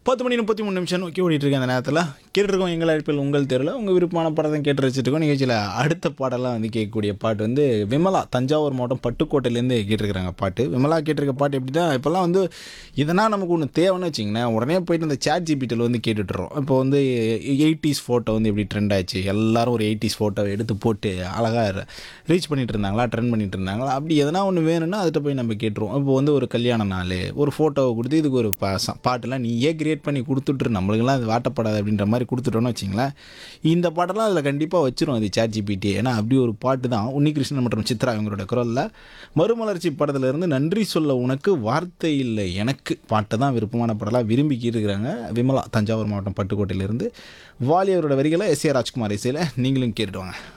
பத்து மணி முப்பத்தி மூணு நிமிஷம் நோக்கி ஓடிட்டு இருக்கேன் அந்த நேரத்தில் கேட்டிருக்கோம் எங்கள் அழைப்பில் உங்கள் தெருவில் உங்கள் விருப்பமான படத்தை கேட்டு வச்சுருக்கோம் நிகழ்ச்சியில் அடுத்த பாடெல்லாம் வந்து கேட்கக்கூடிய பாட்டு வந்து விமலா தஞ்சாவூர் மாவட்டம் பட்டுக்கோட்டையிலேருந்து கேட்டிருக்கிறாங்க பாட்டு விமலா கேட்டிருக்க பாட்டு எப்படி தான் இப்போல்லாம் வந்து இதனால் நமக்கு ஒன்று தேவைன்னு வச்சிங்களேன் உடனே போயிட்டு இந்த சேட் ஜிபிட்டியில் வந்து கேட்டுட்றோம் இப்போ வந்து எயிட்டிஸ் ஃபோட்டோ வந்து எப்படி ட்ரெண்ட் ஆச்சு எல்லாரும் ஒரு எயிட்டிஸ் ஃபோட்டோவை எடுத்து போட்டு அழகாக ரீச் பண்ணிட்டு இருந்தாங்களா ட்ரெண்ட் பண்ணிட்டு இருந்தாங்களா அப்படி எதனா ஒன்று வேணும்னா அதுகிட்ட போய் நம்ம கேட்டுருவோம் இப்போ வந்து ஒரு கல்யாண நாள் ஒரு ஃபோட்டோவை கொடுத்து இதுக்கு ஒரு பா ச- பாட்டெல்லாம் நீயே கிரியேட் பண்ணி கொடுத்துட்ரு நம்மளுக்கெல்லாம் அது வாட்டப்படாது அப்படின்ற மாதிரி கொடுத்துட்டோன்னு வச்சிங்களேன் இந்த பாட்டெல்லாம் அதில் கண்டிப்பாக வச்சிரும் அது சேட் ஜிபிடி ஏன்னா அப்படி ஒரு பாட்டு தான் உன்னிகிருஷ்ணன் மற்றும் சித்ரா இவங்களோட குரலில் மறுமலர்ச்சி படத்துல இருந்து நன்றி சொல்ல உனக்கு வார்த்தை இல்லை எனக்கு பாட்டை தான் விருப்பமான பாடலாக விரும்பி இருக்கிறாங்க விமலா தஞ்சாவூர் மாவட்டம் பட்டுக்கோட்டையிலேருந்து வாலி அவரோட வரிகளை எஸ் ஏ ராஜ்குமார் இசையில் நீங்களும் கேட்டுட்டு வாங்க